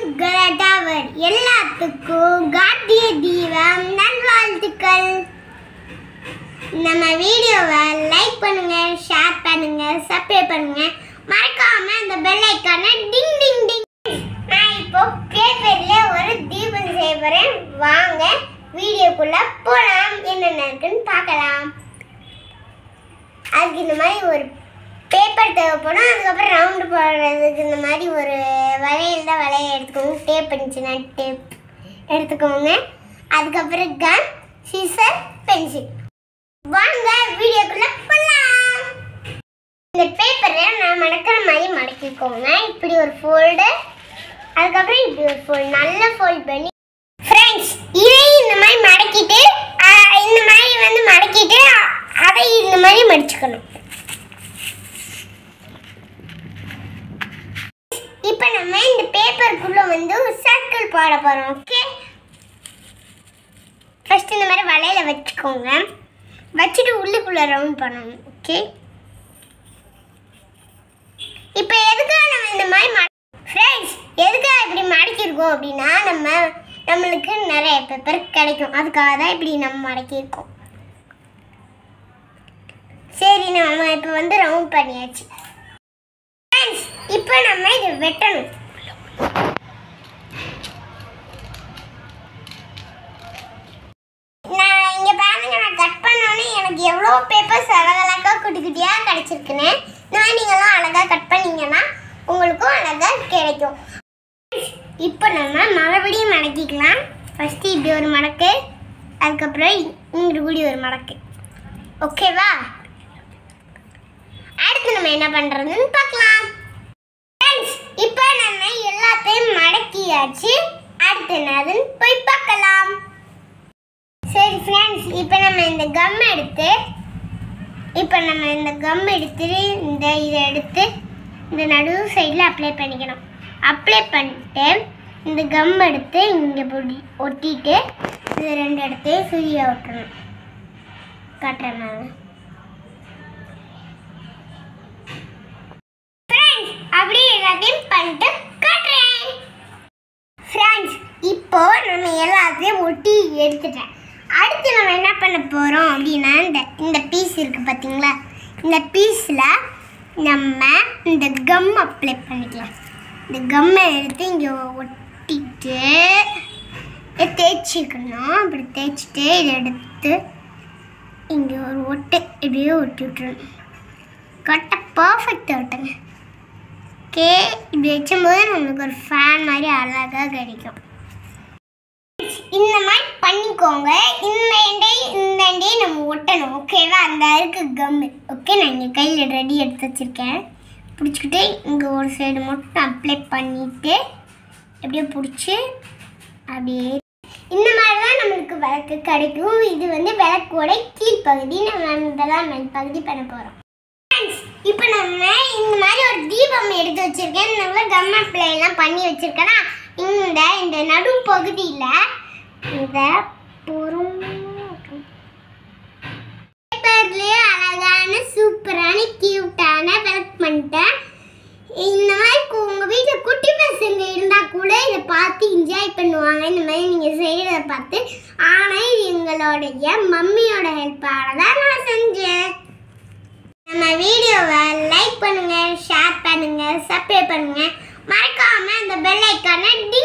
கலடாவர் எல்லாத்துக்கும் காட்டிய தீபம் நல்வாழ்த்துக்கள் நம்ம வீடியோவை லைக் பண்ணுங்க ஷேர் பண்ணுங்க சப்ஸ்கிரைப் பண்ணுங்க மறக்காம அந்த பெல் ஐக்கானை டிங் டிங் டிங் நான் இப்போ பேப்பர்ல ஒரு தீபம் செய்ய போறேன் வாங்க வீடியோக்குள்ள போலாம் என்னென்ன இருக்குன்னு பார்க்கலாம் அதுக்கு இந்த மாதிரி ஒரு பேப்பர் தேவைப்படும் அதுக்கப்புறம் ரவுண்டு போடுறதுக்கு இந்த மாதிரி ஒரு வளையல் தான் வளையல் எடுத்துக்கோங்க டேப் இருந்துச்சுன்னா டேப் எடுத்துக்கோங்க அதுக்கப்புறம் கன் சீசர் பென்சில் வாங்க வீடியோக்குள்ள போலாம் இந்த பேப்பரை நான் மடக்கிற மாதிரி மடக்கிக்கோங்க இப்படி ஒரு ஃபோல்டு அதுக்கப்புறம் இப்படி ஒரு ஃபோல்டு நல்ல ஃபோல்ட் பண்ணி ஃப்ரெண்ட்ஸ் இதையும் இந்த மாதிரி மடக்கிட்டு ஆ, இந்த மாதிரி வந்து மடக்கிட்டு அ- அதை இந்த மாதிரி மடிச்சுக்கணும் இப்போ நம்ம இந்த பேப்பருக்குள்ள வந்து ஒரு சர்க்கிள் போட போறோம் ஓகே ஃபர்ஸ்ட் இந்த மாதிரி வலையில வச்சுக்கோங்க வச்சுட்டு உள்ளுக்குள்ள ரவுண்ட் பண்ணணும் ஓகே இப்போ எதுக்காக நம்ம இந்த மாதிரி ஃப்ரெண்ட்ஸ் எதுக்காக இப்படி மடக்கியிருக்கோம் அப்படின்னா நம்ம நம்மளுக்கு நிறைய பேப்பர் கிடைக்கும் அதுக்காக தான் இப்படி நம்ம மடக்கியிருக்கோம் சரி நம்ம இப்போ வந்து ரவுண்ட் பண்ணியாச்சு ஃப்ரெண்ட்ஸ் இப்போ நம்ம இதை வெட்டணும் நான் இங்க பாருங்க நான் கட் பண்ணோன்னே எனக்கு எவ்வளோ பேப்பர்ஸ் அழகழகா குட்டி குட்டியா கிடைச்சிருக்குன்னு இந்த மாதிரி நீங்களும் அழகா கட் பண்ணீங்கன்னா உங்களுக்கும் அழகா கிடைக்கும் இப்போ நம்ம மறுபடியும் மடக்கிக்கலாம் ஃபர்ஸ்ட் இப்படி ஒரு மடக்கு அதுக்கப்புறம் இங்கிட்டு கூடி ஒரு மடக்கு ஓகேவா அடுத்து நம்ம என்ன பண்றதுன்னு பார்க்கலாம் ஃப்ரெண்ட்ஸ் இப்போ நம்ம எல்லாத்தையும் மடக்கியாச்சு அடுத்து என்னதுன்னு போய் பார்க்கலாம் சரி ஃப்ரெண்ட்ஸ் இப்போ நம்ம இந்த கம் எடுத்து இப்போ நம்ம இந்த கம் எடுத்துட்டு இந்த இதை எடுத்து இந்த நடுவு சைடில் அப்ளை பண்ணிக்கணும் அப்ளை பண்ணிட்டு இந்த கம் எடுத்து இங்கே பொடி ஒட்டிட்டு இது ரெண்டு இடத்து ஃப்ரீயாக விட்டுறணும் காட்டுறேன் நான் ஃப்ரெண்ட்ஸ் அப்படியே எல்லாத்தையும் பண்ணிட்டு காட்டுறேன் ஃப்ரெண்ட்ஸ் இப்போ நம்ம எல்லாத்தையும் ஒட்டி எடுத்துட்டேன் அடுத்து நம்ம என்ன பண்ண போகிறோம் அப்படின்னா இந்த இந்த பீஸ் இருக்குது பார்த்தீங்களா இந்த பீஸில் நம்ம இந்த கம் அப்ளை பண்ணிக்கலாம் இந்த கம்மை எடுத்து இங்கே ஒட்டிட்டு இதை தேய்ச்சிக்கணும் அப்படி தேய்ச்சிட்டு இதை எடுத்து இங்கே ஒரு ஒட்டு இப்படியே ஒட்டி விட்டுறணும் கரெக்டாக பர்ஃபெக்டாக ஒட்டுங்க ஓகே இப்படி வச்சும்போது நம்மளுக்கு ஒரு ஃபேன் மாதிரி அழகாக கிடைக்கும் இந்த மாதிரி பண்ணிக்கோங்க இந்த எண்டை இந்த எண்டையை நம்ம ஒட்டணும் ஓகேவா அந்த இருக்கு கம்மு ஓகே நான் இங்கே கையில் ரெடி எடுத்து வச்சுருக்கேன் பிடிச்சிக்கிட்டு இங்கே ஒரு சைடு மட்டும் அப்ளை பண்ணிவிட்டு அப்படியே பிடிச்சி அப்படியே இந்த மாதிரி தான் நம்மளுக்கு விளக்கு கிடைக்கும் இது வந்து விளக்கோட கீழ்ப்பகுதி நம்ம இதெல்லாம் மேல் பகுதி பண்ண போகிறோம் இப்போ நம்ம இந்த மாதிரி ஒரு தீபம் எடுத்து வச்சிருக்கேன் நல்லா கம் அப்ளை எல்லாம் பண்ணி வச்சிருக்கேன்னா இந்த இந்த நடு பகுதியில் இந்த பேப்பர்லேயே அழகான சூப்பரான கியூட்டான விளக்கு பண்ணிட்டேன் இந்த மாதிரி கு- உங்க வீட்டில் குட்டி பசங்க இருந்தால் கூட இதை பார்த்து என்ஜாய் பண்ணுவாங்க இந்த மாதிரி நீங்கள் செய்கிறத பார்த்து ஆனால் இது எங்களுடைய மம்மியோட ஹெல்ப்பால தான் நான் செஞ்சேன் நம்ம வீடியோவை லைக் பண்ணுங்க ஷேர் பண்ணுங்க சப்ஸ்கிரைப் பண்ணுங்க மறக்காம அந்த பெல் ஐக்கானை